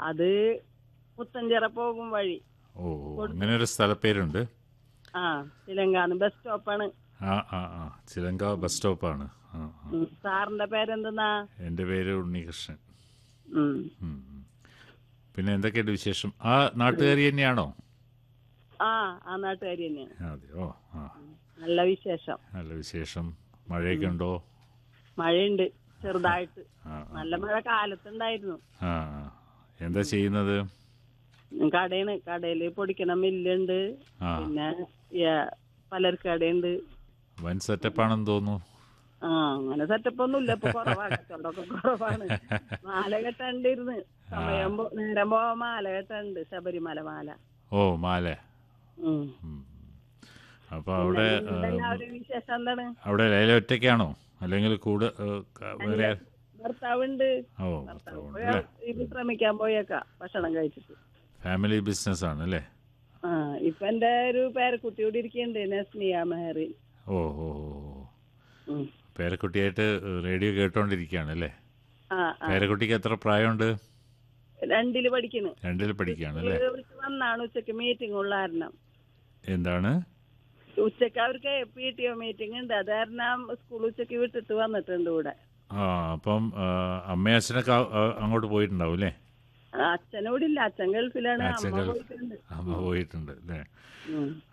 അത് പുത്തഞ്ചിറ പോകും വഴി ഓ ഓ, അങ്ങനെ ഒരു സ്ഥലപ്പേരുണ്ട് ആ ചിലങ്കാന്ന് ബസ് സ്റ്റോപ്പാണ് ആ ആ ആ ചിലങ്ക ബസ് സ്റ്റോപ്പാണ് ആ ആ ഉം. സാറിന്റെ പേരെന്തെന്നാ എൻ്റെ പേര് ഉണ്ണികൃഷ്ണൻ ഉം. ഉം, ഉം. പിന്നെ എന്തൊക്കെയുണ്ട് വിശേഷം ആ നാട്ടുകാരി തന്നെയാണോ ആ ആ നാട്ടുകാരി തന്നെയാണ് അതെയോ ആ നല്ല വിശേഷം നല്ല വിശേഷം മഴയൊക്കെ ഉണ്ടോ മഴയുണ്ട് ചെറുതായിട്ട് ആ നല്ല മഴ കാലത്തുണ്ടായിരുന്നു ആ ആ. എന്താ ചെയ്യുന്നത് കടയാണ് കടയില് പൊടിക്കണ മില്ലുണ്ട് ആ പിന്നെ പലർക്കടയുണ്ട് വൻ സെറ്റപ്പാണെന്ന് തോന്നുന്നു ആ അങ്ങനെ സെറ്റപ്പ് ഒന്നും ഇല്ല ഇപ്പൊ കുറവാ കച്ചവടമൊക്കെ കുറവാണ് മാല കെട്ടണ്ടിരുന്ന് സമയം പോ- നേരം പോവാ മാല കെട്ടണ്ട് ശബരിമല മാല ഓ മാല ഉം. ഉം. അപ്പൊ അവിടെ ആ, എല്ലാവരും വിശേഷം എന്താണ് അവിടെ ലൈല ഒറ്റയ്ക്കാണോ അല്ലെങ്കിൽ കൂടെ ആ, ക- വേറെ ഭർത്താവുണ്ട് ഓ ഭർത്താവ് ഭർത്താവുണ്ട് അല്ലേ ഇത് ശ്രമിക്കാൻ പോയേക്കാ ഭക്ഷണം കഴിച്ചിട്ട് ഫാമിലി ബിസിനസ് ആണ് അല്ലേ ആ ഇപ്പൊ എന്റെ ഒരു പേരക്കുട്ടി കൂടി ഇരിക്കുന്നുണ്ട് നസ്നിയ മെഹറി ഓ ഓ ഓ, ഓ. ഉം. പേരക്കുട്ടിയായിട്ട് റേഡിയോ കേട്ടോണ്ടിരിക്കുകയാണ് അല്ലേ ആ ആ പേരക്കുട്ടിക്ക് എത്ര പ്രായമുണ്ട് രണ്ടില് പഠിക്കുന്നു രണ്ടിൽ പഠിക്കുകയാണ് അല്ലേ ഇവർക്ക് വന്നാണ് ഉച്ചക്ക് മീറ്റിംഗ് ഉള്ള കാരണം എന്താണ് ഉച്ചക്ക് അവർക്ക് പി ടി ഒ മീറ്റിംഗ് ഉണ്ട് അത് കാരണം സ്കൂൾ ഉച്ചക്ക് വിട്ടിട്ട് വന്നിട്ടുണ്ട് ഇവിടെ ആ അപ്പം ആ, അമ്മയും അച്ഛനൊക്കെ ആ- ആ, അങ്ങോട്ട് പോയിട്ടുണ്ടാവും അല്ലേ അച്ഛനോടില്ല അച്ഛൻ ഗൾഫിലാണ് അച്ഛൻ അമ്മ ഗൾഫ്- പോയിട്ടുണ്ട് അമ്മ പോയിട്ടുണ്ട് അല്ലേ ഉം.